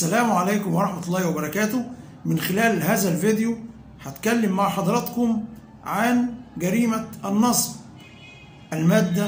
السلام عليكم ورحمة الله وبركاته من خلال هذا الفيديو هتكلم مع حضراتكم عن جريمة النصب المادة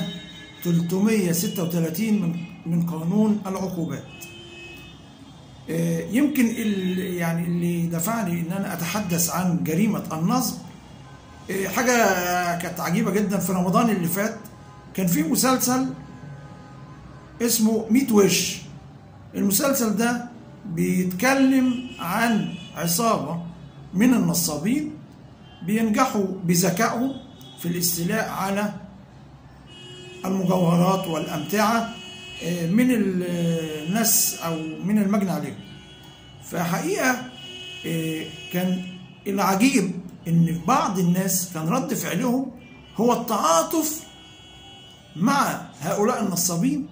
336 من من قانون العقوبات آه، يمكن ال- يعني اللي دفعني ان انا اتحدث عن جريمة النصب آه، حاجة كانت عجيبة جدا في رمضان اللي فات كان في مسلسل اسمه ميت وش المسلسل ده بيتكلم عن عصابة من النصابين بينجحوا بذكائهم في الاستيلاء على المجوهرات والأمتعة آه، من الناس أو من المجني عليهم فحقيقة آه، كان العجيب إن بعض الناس كان رد فعلهم هو التعاطف مع هؤلاء النصابين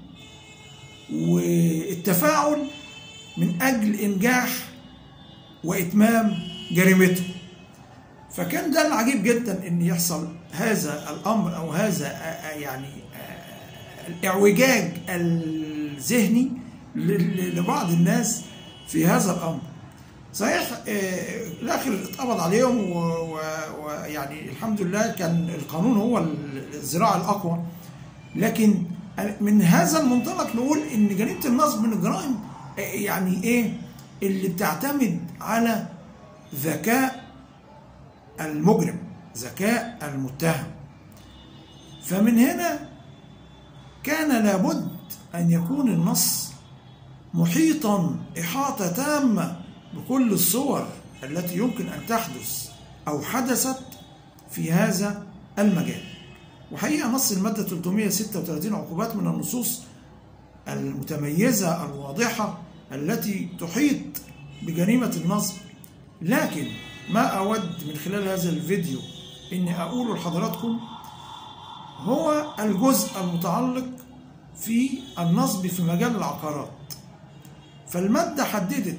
والتفاعل من أجل إنجاح وإتمام جريمته فكان ده العجيب جدا ان يحصل هذا الامر او هذا آه، يعني آه، الاعوجاج الذهني ل- لبعض الناس في هذا الامر صحيح آه، الاخر اتقبض عليهم و- و- ويعني الحمد لله كان القانون هو الذراع الاقوى لكن من هذا المنطلق نقول ان جريمه النصب من الجرائم آه، يعني ايه اللي بتعتمد على ذكاء المجرم ذكاء المتهم فمن هنا كان لابد ان يكون النص محيطا احاطه تامه بكل الصور التي يمكن ان تحدث او حدثت في هذا المجال وحقيقه نص الماده 336 عقوبات من النصوص المتميزه الواضحه التي تحيط بجريمه النصب لكن ما أود من خلال هذا الفيديو إني أقوله لحضراتكم هو الجزء المتعلق في النصب في مجال العقارات فالمادة حددت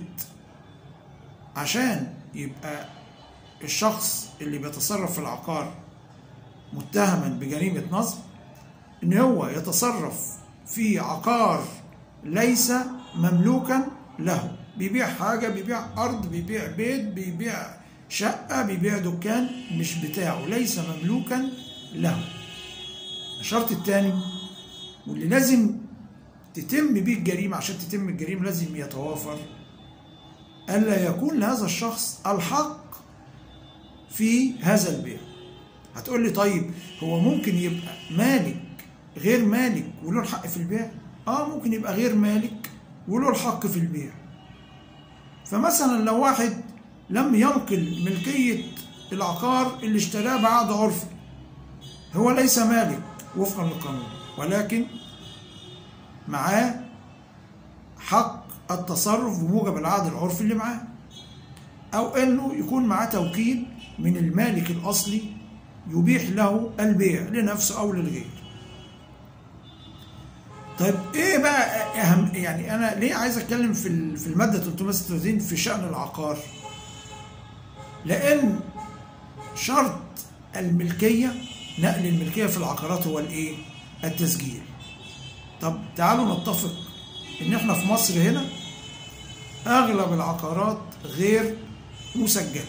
عشان يبقى الشخص اللي بيتصرف في العقار متهما بجريمة نصب إن هو يتصرف في عقار ليس مملوكا له بيبيع حاجة بيبيع أرض بيبيع بيت بيبيع شقة بيبيع دكان مش بتاعه ليس مملوكا له الشرط الثاني واللي لازم تتم بيه الجريمة عشان تتم الجريمة لازم يتوافر ألا يكون لهذا الشخص الحق في هذا البيع هتقول لي طيب هو ممكن يبقى مالك غير مالك وله الحق في البيع اه ممكن يبقى غير مالك وله الحق في البيع فمثلا لو واحد لم ينقل ملكية العقار اللي اشتراه بعقد عرفي هو ليس مالك وفقا للقانون ولكن معاه حق التصرف بموجب العقد العرفي اللي معاه أو إنه يكون معاه توكيل من المالك الأصلي يبيح له البيع لنفسه أو للغير طيب ايه بقى اهم يعني انا ليه عايز اتكلم في ال- في الماده 336 في شان العقار لان شرط الملكيه نقل الملكيه في العقارات هو الايه التسجيل طب تعالوا نتفق ان احنا في مصر هنا اغلب العقارات غير مسجله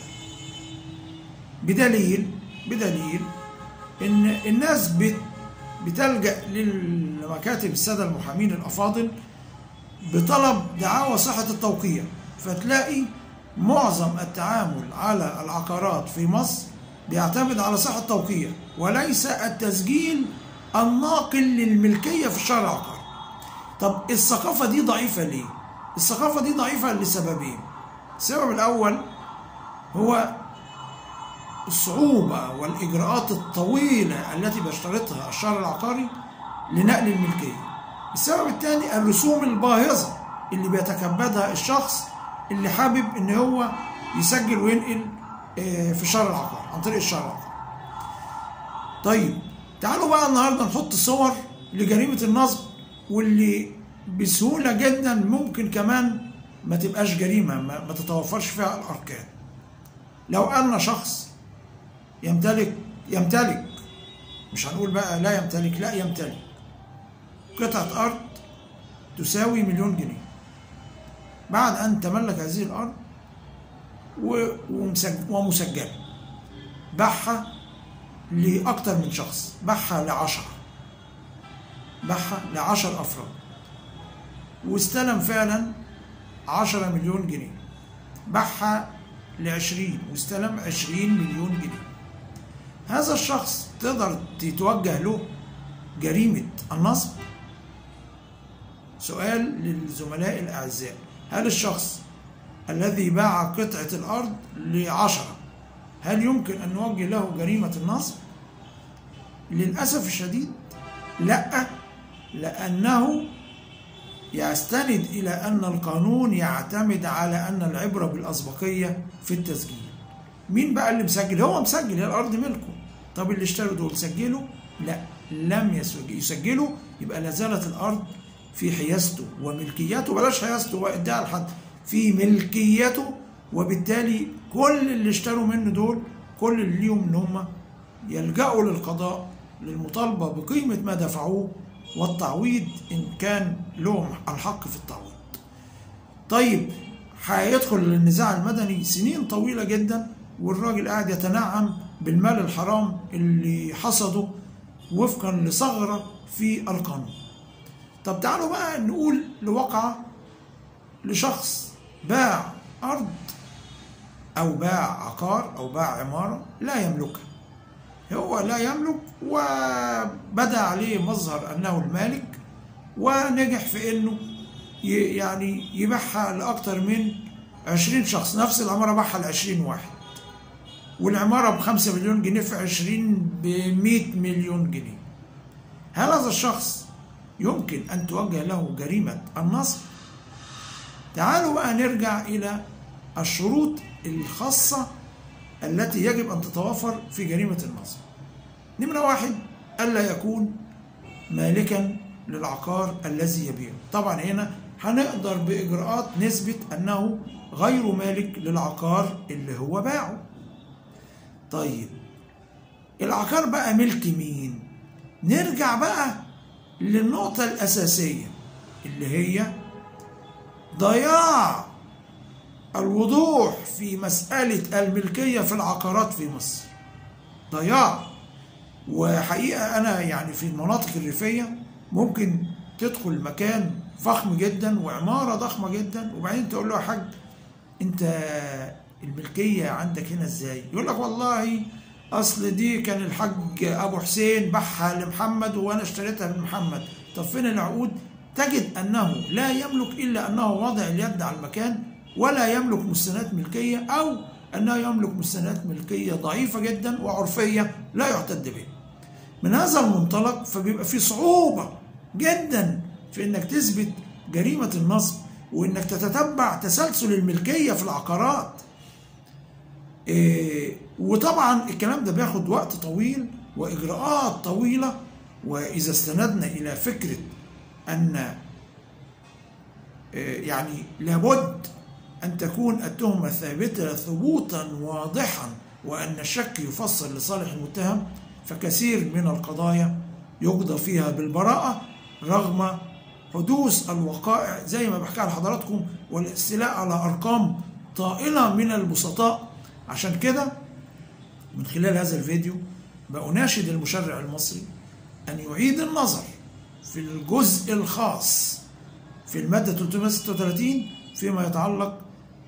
بدليل بدليل ان الناس بت بتلجأ لمكاتب السادة المحامين الأفاضل بطلب دعاوى صحة التوقيع فتلاقي معظم التعامل على العقارات في مصر بيعتمد على صحة التوقيع وليس التسجيل الناقل للملكية في الشهر العقاري طب الثقافة دي ضعيفة ليه؟ الثقافة دي ضعيفة لسببين السبب الأول هو الصعوبة والإجراءات الطويلة التي بيشترطها الشهر العقاري لنقل الملكية السبب الثاني الرسوم الباهظة اللي بيتكبدها الشخص اللي حابب ان هو يسجل وينقل آه، في الشهر العقاري عن طريق الشهر العقاري طيب تعالوا بقى النهارده نحط صور لجريمة النصب واللي بسهولة جدا ممكن كمان ما تبقاش جريمة ما ما تتوفرش فيها الأركان لو أن شخص يمتلك يمتلك مش هنقول بقى لا يمتلك لا يمتلك قطعة أرض تساوي مليون جنيه بعد أن تملك هذه الأرض ومسجلة باعها لأكثر من شخص باعها لعشرة باعها لعشر أفراد واستلم فعلا عشرة مليون جنيه باعها لعشرين واستلم عشرين مليون جنيه هذا الشخص تقدر تتوجه له جريمة النصب سؤال للزملاء الأعزاء هل الشخص الذي باع قطعة الأرض لعشرة هل يمكن أن نوجه له جريمة النصب؟ للأسف الشديد لا لأنه يستند إلى أن القانون يعتمد على أن العبرة بالأسبقية في التسجيل مين بقى اللي مسجل؟ هو مسجل هي الأرض ملكه طب اللي اشتروا دول سجلوا؟ لا لم يسجلوا يبقى لا زالت الأرض في حيازته وملكيته بلاش حيازته وادعاء الحد في ملكيته وبالتالي كل اللي اشتروا منه دول كل اللي ليهم ان هم يلجأوا للقضاء للمطالبة بقيمة ما دفعوه والتعويض إن كان لهم الحق في التعويض. طيب هيدخل النزاع المدني سنين طويلة جدا والراجل قاعد يتنعم بالمال الحرام اللي حصده وفقا لثغرة في القانون. طب تعالوا بقى نقول لواقعة لشخص باع أرض أو باع عقار أو باع عمارة لا يملكها هو لا يملك وبدا عليه مظهر أنه المالك ونجح في أنه يعني يبيعها لأكثر من 20 شخص نفس العمارة باعها ل 20 واحد والعمارة ب 5 مليون جنيه في 20 ب 100 مليون جنيه هل هذا الشخص يمكن أن توجه له جريمة النصب؟ تعالوا بقى نرجع إلى الشروط الخاصة التي يجب أن تتوافر في جريمة النصب. نمرة واحد ألا يكون مالكا للعقار الذي يبيعه. طبعا هنا هنقدر بإجراءات نثبت أنه غير مالك للعقار اللي هو باعه. طيب العقار بقى ملك مين؟ نرجع بقى للنقطة الأساسية اللي هي ضياع الوضوح في مسألة الملكية في العقارات في مصر ضياع وحقيقة أنا يعني في المناطق الريفية ممكن تدخل مكان فخم جدا وعمارة ضخمة جدا وبعدين تقول له يا حاج أنت الملكية عندك هنا إزاي؟ يقول لك والله اصل دي كان الحاج ابو حسين باعها لمحمد وانا اشتريتها من محمد طب فين العقود تجد انه لا يملك الا انه وضع اليد على المكان ولا يملك مستندات ملكيه او انه يملك مستندات ملكيه ضعيفه جدا وعرفيه لا يعتد بها من هذا المنطلق فبيبقى في صعوبه جدا في انك تثبت جريمه النصب وانك تتتبع تسلسل الملكيه في العقارات إيه وطبعا الكلام ده بياخد وقت طويل واجراءات طويله واذا استندنا الى فكره ان إيه يعني لابد ان تكون التهمه ثابته ثبوتا واضحا وان الشك يفصل لصالح المتهم فكثير من القضايا يقضى فيها بالبراءه رغم حدوث الوقائع زي ما بحكي لحضراتكم والاستيلاء على ارقام طائله من البسطاء عشان كده من خلال هذا الفيديو بأناشد المشرع المصري أن يعيد النظر في الجزء الخاص في المادة 336 فيما يتعلق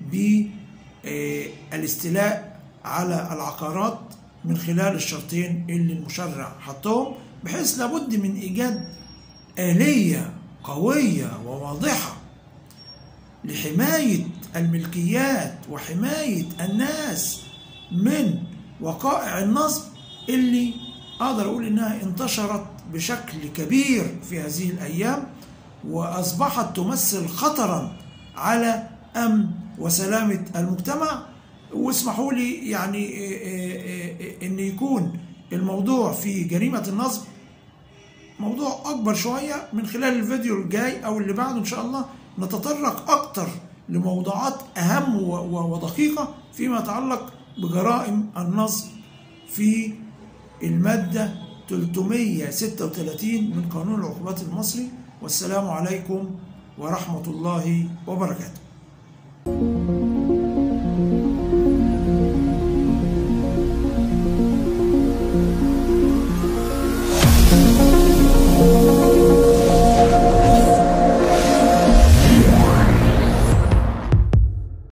بالاستيلاء على العقارات من خلال الشرطين اللي المشرع حطهم بحيث لابد من إيجاد آلية قوية وواضحة لحماية الملكيات وحماية الناس من وقائع النصب اللي أقدر أقول إنها انتشرت بشكل كبير في هذه الأيام وأصبحت تمثل خطرا على أمن وسلامة المجتمع واسمحوا لي يعني إن يكون الموضوع في جريمة النصب موضوع أكبر شوية من خلال الفيديو الجاي أو اللي بعده إن شاء الله نتطرق أكتر لموضوعات أهم ودقيقة فيما يتعلق بجرائم النصب في المادة 336 من قانون العقوبات المصري والسلام عليكم ورحمة الله وبركاته الله